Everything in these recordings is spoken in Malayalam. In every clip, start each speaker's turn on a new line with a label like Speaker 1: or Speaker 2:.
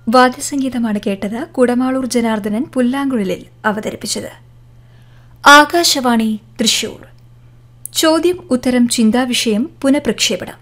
Speaker 1: വാദ്യസംഗീതമാണ് കേട്ടത് കുടമാളൂർ ജനാർദ്ദനൻ പുല്ലാങ്കുഴലിൽ അവതരിപ്പിച്ചത് ആകാശവാണി തൃശൂർ ചോദ്യം ഉത്തരം ചിന്താവിഷയം പുനഃപ്രക്ഷേപണം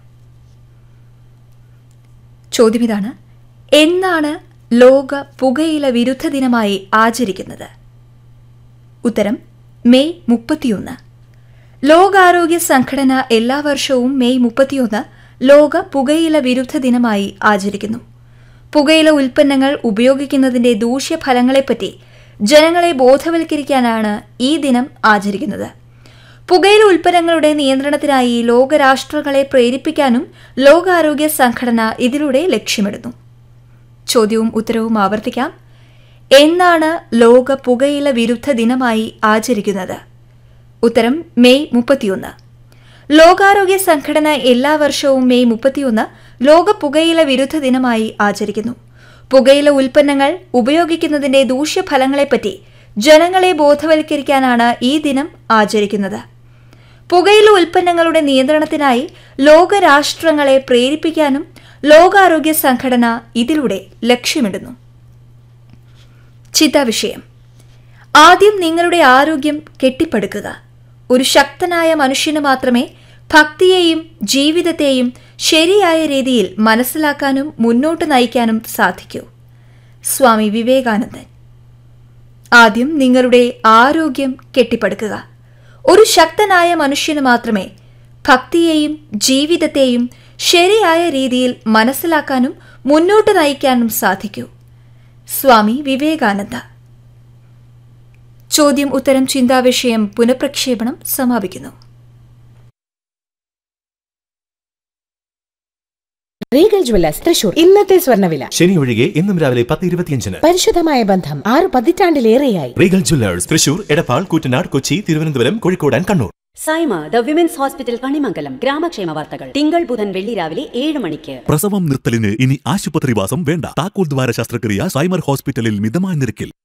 Speaker 1: ചോദ്യം ഇതാണ് എന്നാണ് ലോക പുകയില വിരുദ്ധ ദിനമായി ആചരിക്കുന്നത് ഉത്തരം മെയ് മുപ്പത്തിയൊന്ന് ലോകാരോഗ്യ സംഘടന എല്ലാ വർഷവും മെയ് മുപ്പത്തിയൊന്ന് ലോക പുകയില വിരുദ്ധ ദിനമായി ആചരിക്കുന്നു പുകയില ഉൽപ്പന്നങ്ങൾ ഉപയോഗിക്കുന്നതിന്റെ ദൂഷ്യഫലങ്ങളെപ്പറ്റി ജനങ്ങളെ ബോധവൽക്കരിക്കാനാണ് ഈ ദിനം ആചരിക്കുന്നത് പുകയില ഉൽപ്പന്നങ്ങളുടെ നിയന്ത്രണത്തിനായി ലോകരാഷ്ട്രങ്ങളെ പ്രേരിപ്പിക്കാനും ലോകാരോഗ്യ സംഘടന ഇതിലൂടെ ലക്ഷ്യമിടുന്നു ചോദ്യവും ഉത്തരവും ആവർത്തിക്കാം എന്നാണ് ലോക പുകയില വിരുദ്ധ ദിനമായി ആചരിക്കുന്നത് ഉത്തരം മെയ് മുപ്പത്തിയൊന്ന് ലോകാരോഗ്യ സംഘടന എല്ലാ വർഷവും മെയ് മുപ്പത്തിയൊന്ന് ലോക പുകയില വിരുദ്ധ ദിനമായി ആചരിക്കുന്നു പുകയില ഉൽപ്പന്നങ്ങൾ ഉപയോഗിക്കുന്നതിന്റെ ദൂഷ്യഫലങ്ങളെപ്പറ്റി ജനങ്ങളെ ബോധവൽക്കരിക്കാനാണ് ഈ ദിനം ആചരിക്കുന്നത് പുകയില ഉൽപ്പന്നങ്ങളുടെ നിയന്ത്രണത്തിനായി ലോകരാഷ്ട്രങ്ങളെ പ്രേരിപ്പിക്കാനും ലോകാരോഗ്യ സംഘടന ഇതിലൂടെ ലക്ഷ്യമിടുന്നു ചിന്താവിഷയം ആദ്യം നിങ്ങളുടെ ആരോഗ്യം കെട്ടിപ്പടുക്കുക ഒരു ശക്തനായ മനുഷ്യന് മാത്രമേ ഭക്തിയെയും ജീവിതത്തെയും ശരിയായ രീതിയിൽ മനസ്സിലാക്കാനും മുന്നോട്ട് നയിക്കാനും സാധിക്കൂ സ്വാമി വിവേകാനന്ദൻ ആദ്യം നിങ്ങളുടെ ആരോഗ്യം കെട്ടിപ്പടുക്കുക ഒരു ശക്തനായ മനുഷ്യന് മാത്രമേ ഭക്തിയെയും ജീവിതത്തെയും ശരിയായ രീതിയിൽ മനസ്സിലാക്കാനും മുന്നോട്ട് നയിക്കാനും സാധിക്കൂ സ്വാമി വിവേകാനന്ദ ചോദ്യം ഉത്തരം ചിന്താവിഷയം പുനഃപ്രക്ഷേപണം സമാപിക്കുന്നു
Speaker 2: റീഗൽ ജ്വല്ലേഴ്സ് തൃശൂർ ഇന്നത്തെ സ്വർണ്ണവില
Speaker 3: ശനി ഒഴികെ ഇന്നും രാവിലെ പത്ത് ഇരുപത്തിയഞ്ചിന്
Speaker 2: പരിശുദ്ധമായ ബന്ധം ആറ് പതിറ്റാണ്ടിലേറെയായി
Speaker 3: regal jewellers Thrissur Edappal Koottanad Kochi Thiruvananthapuram Kozhikode and Kannur
Speaker 4: Saima the women's hospital Kanimangalam ഗ്രാമക്ഷേമ വാർത്തകൾ തിങ്കൾ ബുധൻ വെള്ളി രാവിലെ ഏഴ് മണിക്ക്
Speaker 5: പ്രസവം നിർത്തലിന് ഇനി ആശുപത്രിവാസം വേണ്ട താക്കോൽ ദ്വാര ശസ്ത്രക്രിയ സൈമർ ഹോസ്പിറ്റലിൽ മിതമായ നിരക്കിൽ